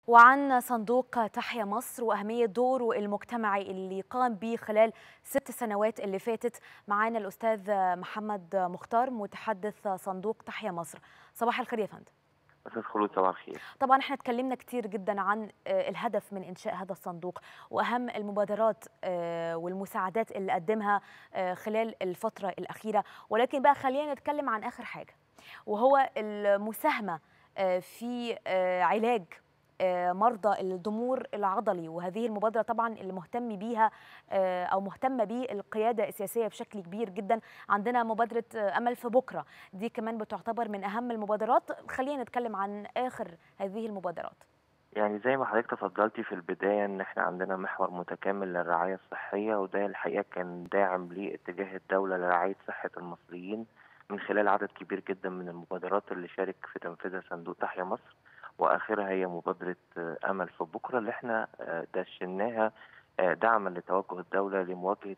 وعن صندوق تحيا مصر وأهمية دوره المجتمعي اللي قام به خلال ست سنوات اللي فاتت معانا الأستاذ محمد مختار متحدث صندوق تحيا مصر صباح الخير يا فندم استاذ خلود صباح الخير طبعا احنا اتكلمنا كتير جدا عن الهدف من انشاء هذا الصندوق واهم المبادرات والمساعدات اللي قدمها خلال الفتره الاخيره ولكن بقى خلينا نتكلم عن اخر حاجه وهو المساهمه في علاج مرضى الضمور العضلي وهذه المبادره طبعا اللي مهتم بيها او مهتمه بيه القياده السياسيه بشكل كبير جدا عندنا مبادره امل في بكره دي كمان بتعتبر من اهم المبادرات خلينا نتكلم عن اخر هذه المبادرات يعني زي ما حضرتك تفضلتي في البدايه ان احنا عندنا محور متكامل للرعايه الصحيه وده الحقيقه كان داعم لاتجاه الدوله لرعايه صحه المصريين من خلال عدد كبير جدا من المبادرات اللي شارك في تنفيذها صندوق تحيا مصر واخرها هي مبادره امل في بكره اللي احنا دشناها دعما لتوجه الدوله لمواجهه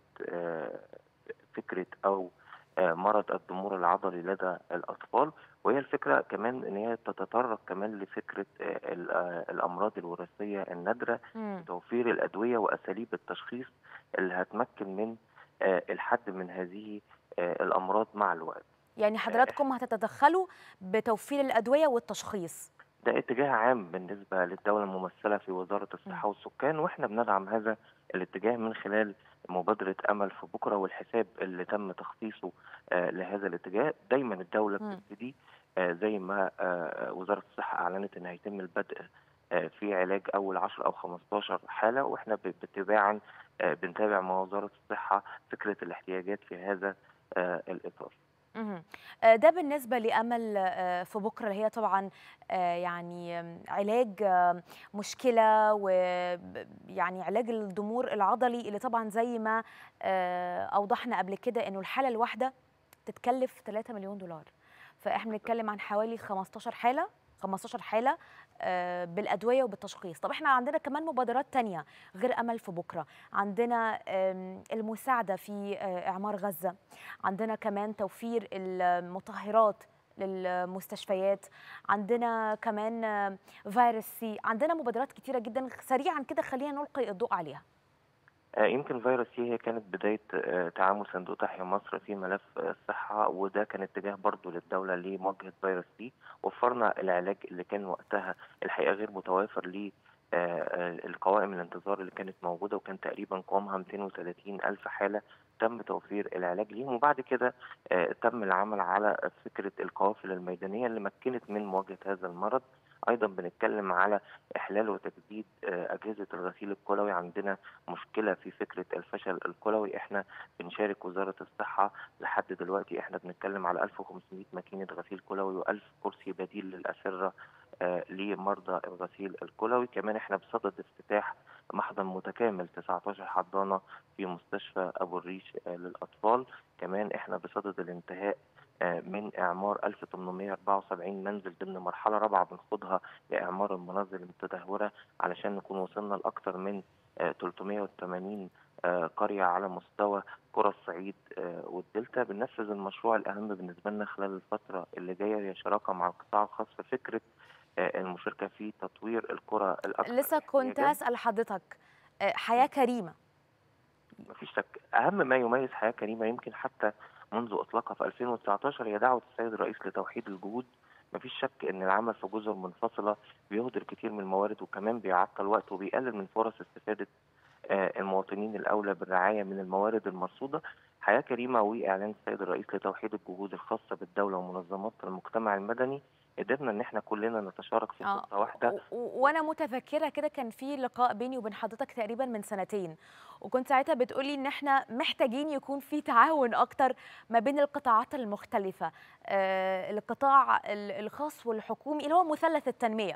فكره او مرض الضمور العضلي لدى الاطفال وهي الفكره كمان ان هي تتطرق كمان لفكره الامراض الوراثيه النادره توفير الادويه واساليب التشخيص اللي هتمكن من الحد من هذه الامراض مع الوقت يعني حضراتكم هتتدخلوا بتوفير الادويه والتشخيص ده اتجاه عام بالنسبه للدوله الممثله في وزاره الصحه والسكان واحنا بندعم هذا الاتجاه من خلال مبادره امل في بكره والحساب اللي تم تخصيصه آه لهذا الاتجاه دايما الدوله بتبتدي آه زي ما آه وزاره الصحه اعلنت ان هيتم البدء في علاج اول 10 او 15 حاله واحنا باتباعا بنتابع مع وزاره الصحه فكره الاحتياجات في هذا الاطار. ده بالنسبه لامل في بكره اللي هي طبعا يعني علاج مشكله ويعني علاج الضمور العضلي اللي طبعا زي ما اوضحنا قبل كده انه الحاله الواحده تتكلف 3 مليون دولار فاحنا بنتكلم عن حوالي 15 حاله 15 حاله بالادويه وبالتشخيص طب احنا عندنا كمان مبادرات تانية غير امل في بكره عندنا المساعده في اعمار غزه عندنا كمان توفير المطهرات للمستشفيات عندنا كمان فيروس سي عندنا مبادرات كتيره جدا سريعا كده خلينا نلقي الضوء عليها يمكن فيروس سي هي كانت بداية تعامل صندوق تحيا مصر في ملف الصحة وده كان اتجاه برضه للدولة لمواجهة فيروس سي وفرنا العلاج اللي كان وقتها الحقيقة غير متوافر ل القوائم الانتظار اللي كانت موجودة وكان تقريبا قوامها 230 ألف حالة تم توفير العلاج ليهم وبعد كده تم العمل على فكرة القوافل الميدانية اللي مكنت من مواجهة هذا المرض ايضا بنتكلم على احلال وتجديد اجهزه الغسيل الكلوي عندنا مشكله في فكره الفشل الكلوي احنا بنشارك وزاره الصحه لحد دلوقتي احنا بنتكلم على 1500 ماكينه غسيل كلوي و1000 كرسي بديل للاسره آه لمرضى الغسيل الكلوي كمان احنا بصدد افتتاح محضن متكامل 19 حضانه في مستشفى ابو الريش آه للاطفال كمان احنا بصدد الانتهاء من اعمار 1874 منزل ضمن مرحله رابعه بنخوضها لاعمار المنازل المتدهوره علشان نكون وصلنا لاكثر من 380 قريه على مستوى قرى الصعيد والدلتا بننفذ المشروع الاهم بالنسبه لنا خلال الفتره اللي جايه هي شراكه مع القطاع الخاص في فكره المشاركه في تطوير القرى الاكثر لسه كنت هسال حضرتك حياه كريمه مفيش شك اهم ما يميز حياه كريمه يمكن حتى منذ اطلاقها في 2019 هي دعوه السيد الرئيس لتوحيد الجهود مفيش شك ان العمل في جزر منفصله بيهدر كتير من الموارد وكمان بيعطل وقت وبيقلل من فرص استفاده المواطنين الاولى بالرعايه من الموارد المرصوده حياه كريمه واعلان السيد الرئيس لتوحيد الجهود الخاصه بالدوله ومنظمات المجتمع المدني قدرنا ان احنا كلنا نتشارك في خطه آه. واحده وانا متذكره كده كان في لقاء بيني وبين حضرتك تقريبا من سنتين وكنت ساعتها بتقولي ان احنا محتاجين يكون في تعاون اكتر ما بين القطاعات المختلفه آه القطاع الخاص والحكومي اللي هو مثلث التنميه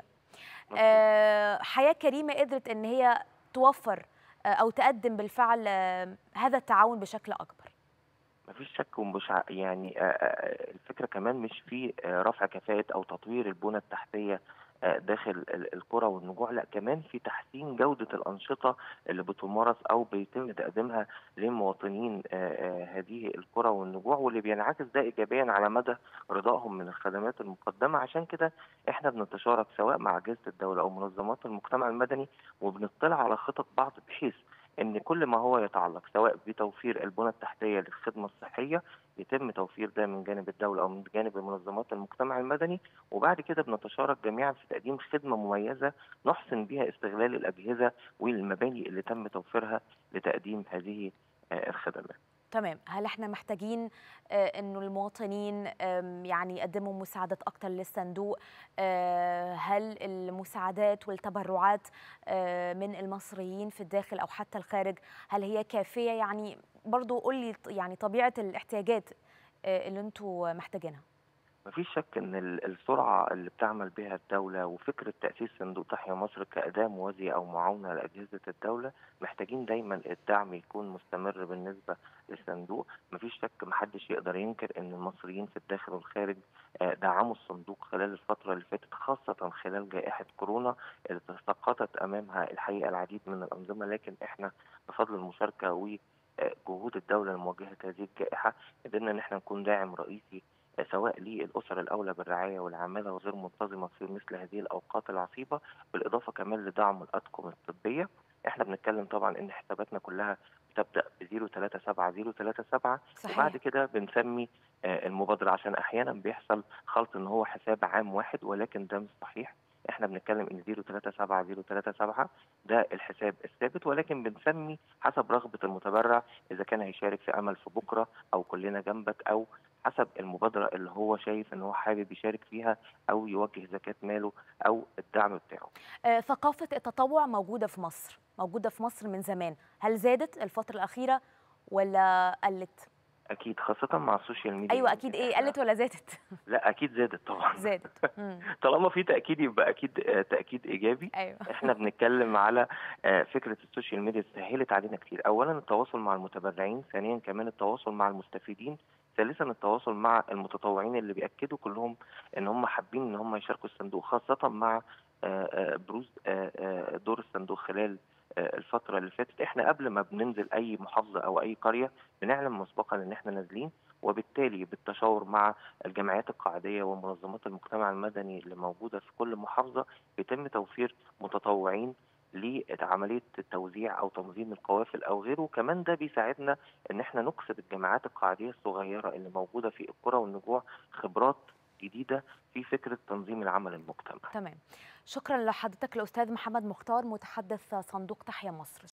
آه حياه كريمه قدرت ان هي توفر آه او تقدم بالفعل آه هذا التعاون بشكل اكبر مفيش شك ومش يعني الفكره كمان مش في رفع كفاءه او تطوير البنى التحتيه آه، داخل ال- القرى والنجوع لا كمان في تحسين جودة الأنشطة اللي بتمارس أو بيتم تقديمها لمواطنين آه، آه، هذه القرى والنجوع واللي بينعكس ده إيجابيا على مدى رضائهم من الخدمات المقدمة عشان كده احنا بنتشارك سواء مع أجهزة الدولة أو منظمات المجتمع المدني وبنطلع على خطط بعض بحيث ان كل ما هو يتعلق سواء بتوفير البنى التحتيه للخدمه الصحيه يتم توفير ده من جانب الدوله او من جانب منظمات المجتمع المدني وبعد كده بنتشارك جميعا في تقديم خدمه مميزه نحسن بها استغلال الاجهزه والمباني اللي تم توفيرها لتقديم هذه آه، الخدمات. تمام هل احنا محتاجين آه، انه المواطنين آم، يعني يقدموا مساعدات اكتر للصندوق آه، هل المساعدات والتبرعات آه، من المصريين في الداخل او حتى الخارج هل هي كافيه يعني برضو قول لي ط- يعني طبيعه الاحتياجات آه، اللي انتوا محتاجينها مفيش شك ان ال- السرعه اللي بتعمل بها الدوله وفكره تاسيس صندوق تحيا مصر كاداه موازيه او معاونه لاجهزه الدوله محتاجين دايما الدعم يكون مستمر بالنسبه للصندوق مفيش شك محدش يقدر ينكر ان المصريين في الداخل والخارج آه، دعموا الصندوق خلال الفتره اللي فاتت خاصه خلال جائحه كورونا اللي تساقطت امامها الحقيقه العديد من الانظمه لكن احنا بفضل المشاركه وجهود الدوله لمواجهه هذه الجائحه قدرنا ان احنا نكون داعم رئيسي سواء للأسر الأولى بالرعاية والعمالة وغير منتظمة في مثل هذه الأوقات العصيبة بالإضافة كمان لدعم الأطقم الطبية احنا بنتكلم طبعا ان حساباتنا كلها بتبدا ب 037 037 صحيح وبعد كده بنسمي آه، المبادره عشان احيانا بيحصل خلط ان هو حساب عام واحد ولكن ده مش صحيح احنا بنتكلم ان 037 037 ده الحساب الثابت ولكن بنسمي حسب رغبه المتبرع اذا كان هيشارك في امل في بكره او كلنا جنبك او حسب المبادره اللي هو شايف ان هو حابب يشارك فيها او يوجه زكاه ماله او الدعم بتاعه آه، ثقافه التطوع موجوده في مصر موجوده في مصر من زمان هل زادت الفتره الاخيره ولا قلت اكيد خاصه مع السوشيال ميديا ايوه اكيد ايه إحنا- قلت ولا زادت لا اكيد زادت طبعا زادت مم. طالما في تاكيد يبقى اكيد آه، تاكيد ايجابي ايوه احنا بنتكلم على آه، فكره السوشيال ميديا سهلت علينا كتير اولا التواصل مع المتبرعين ثانيا كمان التواصل مع المستفيدين ثالثا التواصل مع المتطوعين اللي بياكدوا كلهم ان هم حابين ان هم يشاركوا الصندوق خاصه مع آه، آه، بروز آه، آه، دور الصندوق خلال آه، الفتره اللي فاتت احنا قبل ما بننزل اي محافظه او اي قريه بنعلن مسبقا ان احنا نازلين وبالتالي بالتشاور مع الجمعيات القاعديه ومنظمات المجتمع المدني اللي موجوده في كل محافظه بيتم توفير متطوعين لعمليه التوزيع او تنظيم القوافل او غيره كمان ده بيساعدنا ان احنا نكسب الجماعات القاعديه الصغيره اللي موجوده في القرى والنجوع خبرات جديده في فكره تنظيم العمل المجتمعي تمام شكرا لحضرتك الاستاذ محمد مختار متحدث صندوق تحيا مصر